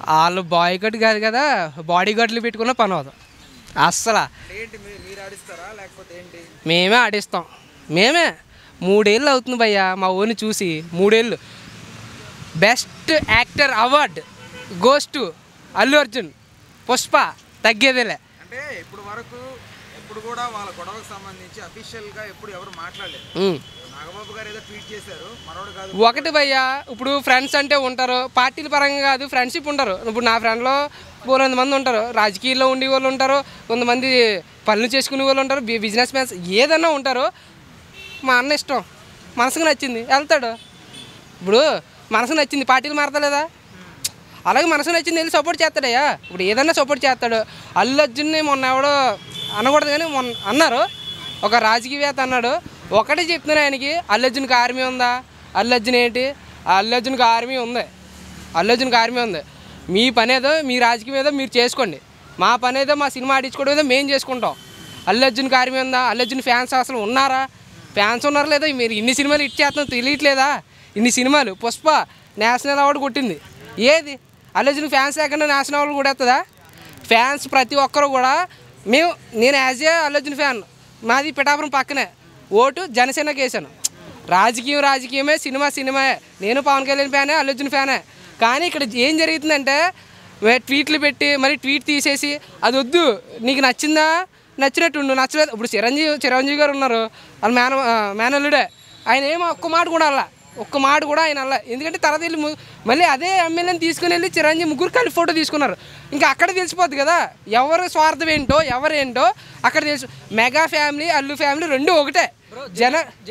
వాళ్ళు bye cut కాదు కదా బాడీ గార్డులు పెట్టుకున్న పని అవుతుంది అస్సలు ఏంటి మీ- మీరు ఆడిస్తారా లేకపోతే ఏంటి మేమే ఆడిస్తాం మేమే మూడేళ్ళు అవుతుంది భయ్య మా ఊరిని చూసి మూడేళ్ళు best actor award goes to Allu Arjun Pushpa తగ్గేదేలే అంటే ఇప్పుడు వరకు ఎప్పుడు కూడా వాళ్ళ గొడవకు సంబంధించి అఫీషియల్ గా ఎప్పుడు ఎవరు మాట్లాడలేదు ఉమ్. నాగబాబు గారు ఏదో ట్వీట్ చేశారు మనోడు కాదు ఒకటి భయ్య ఇప్పుడు ఫ్రెండ్స్ అంటే ఉంటారు పార్టీల పరంగా కాదు ఫ్రెండ్షిప్ ఉంటారు ఇప్పుడు నా ఫ్రెండ్లో బోలంత మంది ఉంటారు రాజకీయాల్లో ఉండే వాళ్ళు ఉంటారు కొంతమంది పనులు చేసుకునే వాళ్ళు ఉంటారు బి- బిజినెస్ మ్యాన్స్ ఏదన్నా ఉంటారు మా అన్న ఇష్టం మనసుకు నచ్చింది వెళ్తాడు ఇప్పుడు మనసుకు నచ్చింది పార్టీలు మారతలేదా అలాగే మనసుకు నచ్చింది వెళ్ళి సపోర్ట్ చేస్తాడయ్యా ఇప్పుడు ఏదన్నా సపోర్ట్ చేస్తాడు అల్లు అర్జున్ని మొన్న ఎవడో అనకూడదు కానీ మొన్న అన్నారు ఒక రాజకీయవేత్త అన్నాడు ఒకటే చెప్తున్నాను ఆయనకి అల్లు అర్జున్కి ఆర్మీ ఉందా అల్లు అర్జున్ ఏంటి అల్లు అర్జున్కి ఆర్మీ ఉంది అల్లు అర్జున్కి ఆర్మీ ఉంది మీ పని ఏదో మీ రాజకీయం ఏదో మీరు చేసుకోండి మా పని ఏదో మా సినిమా ఆడించుకోవడం ఏదో మేము చేసుకుంటాం అల్లు అర్జున్కి ఆర్మీ ఉందా అల్లు అర్జున్ ఫ్యాన్స్ అసలు ఉన్నారా ఫ్యాన్స్ ఉన్నారా లేదా మీరు ఇన్ని సినిమాలు ఇట్ చేస్తాం తెలియట్లేదా ఇన్ని సినిమాలు పుష్ప నేషనల్ అవార్డు కొట్టింది ఏది అల్లు అర్జున్ ఫ్యాన్స్ లేకుండా నేషనల్ అవార్డు కూడా వస్తుందా ఫ్యాన్స్ ప్రతి ఒక్కరు కూడా మేము నేను as a Allu Arjun fan మాది పిఠాపురం పక్కనే ఓటు జనసేనకి వేసాను రాజకీయం రాజకీయమే సినిమా సినిమాయే నేను పవన్ కళ్యాణ్ ఫ్యానే అల్లు అర్జున్ ఫ్యానే కానీ ఇక్కడ ఏం జరుగుతుందంటే వే- ట్వీట్లు పెట్టి మరి ట్వీట్ తీసేసి అది వద్దు నీకు నచ్చిందా నచ్చినట్టు ఉండు నచ్చలేదు ఇప్పుడు చిరంజీవి చిరంజీవి గారు ఉన్నారు వాళ్ళ మేన ఆ, మేనల్లుడే ఆయన ఏమో ఒక్క మాట కూడా అలా ఒక్క మాట కూడా ఆయన అలా ఎందుకంటే తర్వాత వెళ్ళి ము- మళ్ళీ అదే ఎమ్మెల్యేని తీసుకుని వెళ్ళి చిరంజీవి ముగ్గురు కలిసి ఫోటో తీసుకున్నారు ఇంకా అక్కడ తెలిసిపోద్ది కదా ఎవరు స్వార్థం ఏంటో ఎవరేంటో అక్కడ తెలుసు మెగా ఫ్యామిలీ అల్లు ఫ్యామిలీ రెండు ఒకటే జన